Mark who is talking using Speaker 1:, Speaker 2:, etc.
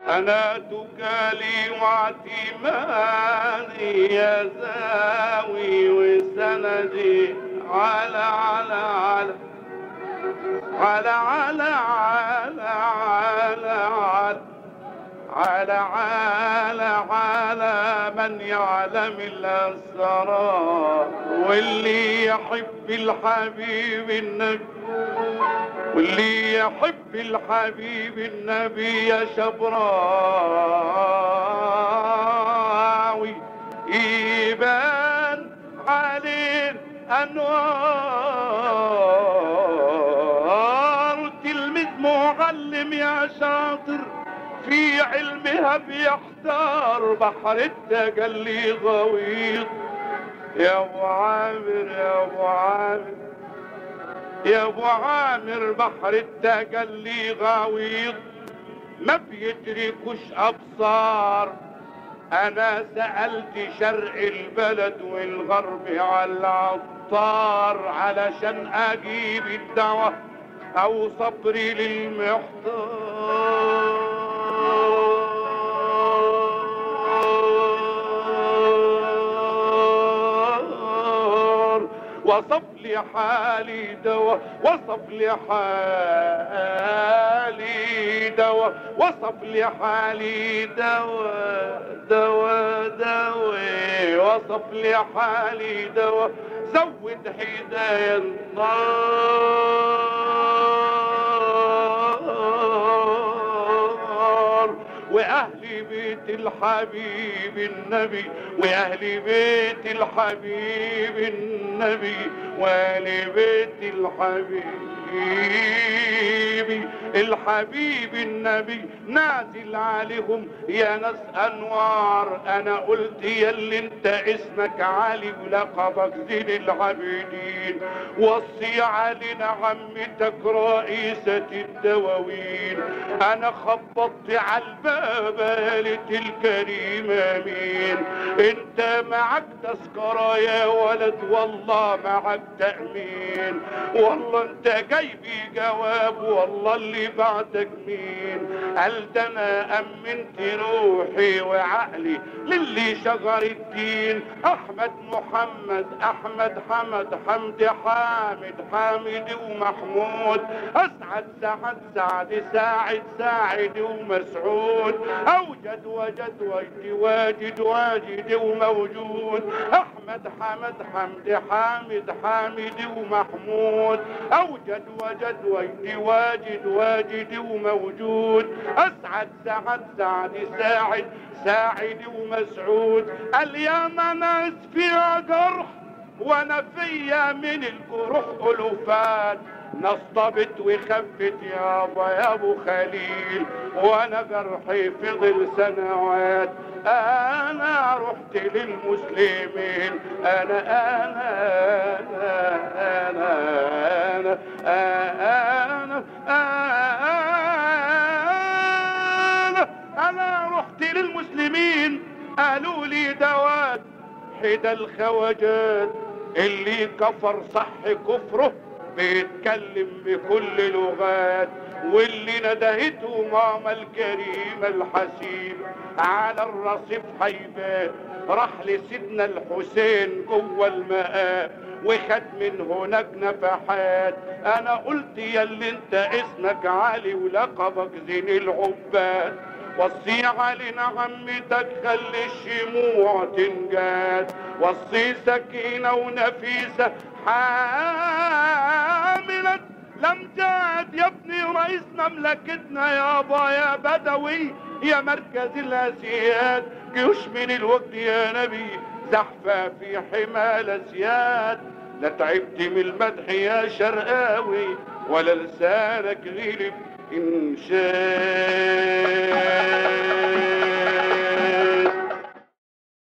Speaker 1: أنا تكالي واعتمادي يا زاوي وسندي على على على على على على على على على على على من يعلم الأسرار واللي يحب الحبيب النبي واللي يحب الحبيب النبي يا شبراوي يبان عليه انوار تلميذ معلم يا شاطر في علمها بيحتار بحر التجلي غويط يا ابو عامر يا ابو عامر يا ابو عامر بحر التجلي غويط ما بيدركوش ابصار انا سألت شرق البلد والغرب على العطار علشان اجيب الدواء او صبري للمحتار وصف لي حالي دواء وصف لي حالي دواء وصف لي حالي دواء دواء دواء وصف لي حالي دواء زود حدايا النار واهل بيت الحبيب النبي واهل بيت الحبيب النبي واهل بيت الحبيب الحبيب النبي نازل عليهم يا ناس انوار انا قلت يا اللي انت اسمك علي ولقبك زين العابدين وصي علينا عمتك رئيسة الدواوين انا خبطت على الباب قالت الكريم امين انت معك تذكرة يا ولد والله معك تأمين والله انت جايبي جواب والله اللي بعدك مين قال ده انا امنت روحي وعقلي للي شغر الدين احمد محمد احمد حمد حمد حامد حامد ومحمود اسعد سعد سعد ساعد ساعد ومسعود اوجد وجد وجد واجد واجد وموجود احمد حمد حمد حامد حامد ومحمود اوجد وجد وجد واجد واجد وموجود اسعد سعد سعد ساعد ساعد ومسعود اليوم ناس فيها جرح وانا فيا من الجروح الوفات نصطبت وخفت يابا يا ابو خليل وانا جرحي فضل سنوات انا رحت للمسلمين انا انا انا انا انا انا انا رحت للمسلمين قالوا لي دوات حدا الخواجات اللي كفر صح كفره بيتكلم بكل لغات واللي ندهته ماما الكريمة الحسين على الرصيف حيبات راح لسيدنا الحسين جوه المقام وخد من هناك نفحات انا قلت يا اللي انت اسمك علي ولقبك زين العباد وصي علينا عمتك خلي الشموع تنجاد وصي سكينة ونفيسة حاملة لمجاد يا ابني رئيس مملكتنا يابا يا بدوي يا مركز الاسياد جيوش من الوقت يا نبي زحفة في حمى الاسياد لا تعبت من المدح يا شرقاوي ولا لسانك غلب إن شاء